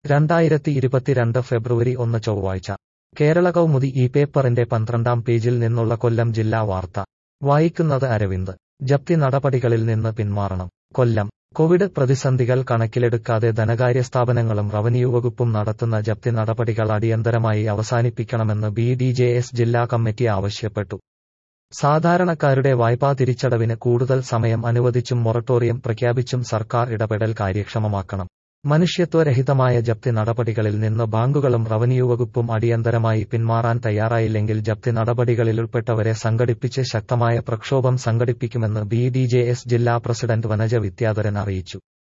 രണ്ടായിരത്തി ഇരുപത്തിരണ്ട് ഫെബ്രുവരി ഒന്ന് ചൊവ്വാഴ്ച കേരള കൗമുദി ഈ പേപ്പറിന്റെ പന്ത്രണ്ടാം പേജിൽ നിന്നുള്ള കൊല്ലം ജില്ലാ വാർത്ത വായിക്കുന്നത് അരവിന്ദ് ജപ്തി നടപടികളിൽ നിന്ന് പിന്മാറണം കൊല്ലം കോവിഡ് പ്രതിസന്ധികൾ കണക്കിലെടുക്കാതെ ധനകാര്യ സ്ഥാപനങ്ങളും റവന്യൂ വകുപ്പും നടത്തുന്ന ജപ്തി നടപടികൾ അടിയന്തരമായി അവസാനിപ്പിക്കണമെന്ന് ബി ഡി ജെ എസ് ജില്ലാ കമ്മിറ്റി ആവശ്യപ്പെട്ടു സാധാരണക്കാരുടെ വായ്പാ തിരിച്ചടവിന് കൂടുതൽ സമയം അനുവദിച്ചും മൊറട്ടോറിയം പ്രഖ്യാപിച്ചും സർക്കാർ ഇടപെടൽ കാര്യക്ഷമമാക്കണം മനുഷ്യത്വരഹിതമായ ജപ്തി നടപടികളിൽ നിന്ന് ബാങ്കുകളും റവന്യൂ വകുപ്പും അടിയന്തരമായി പിന്മാറാൻ തയ്യാറായില്ലെങ്കിൽ ജപ്തി നടപടികളിൽ ഉൾപ്പെട്ടവരെ സംഘടിപ്പിച്ച് ശക്തമായ പ്രക്ഷോഭം സംഘടിപ്പിക്കുമെന്ന് ബി ഡി ജെ എസ് ജില്ലാ പ്രസിഡന്റ് വനജ വിദ്യാധരൻ അറിയിച്ചു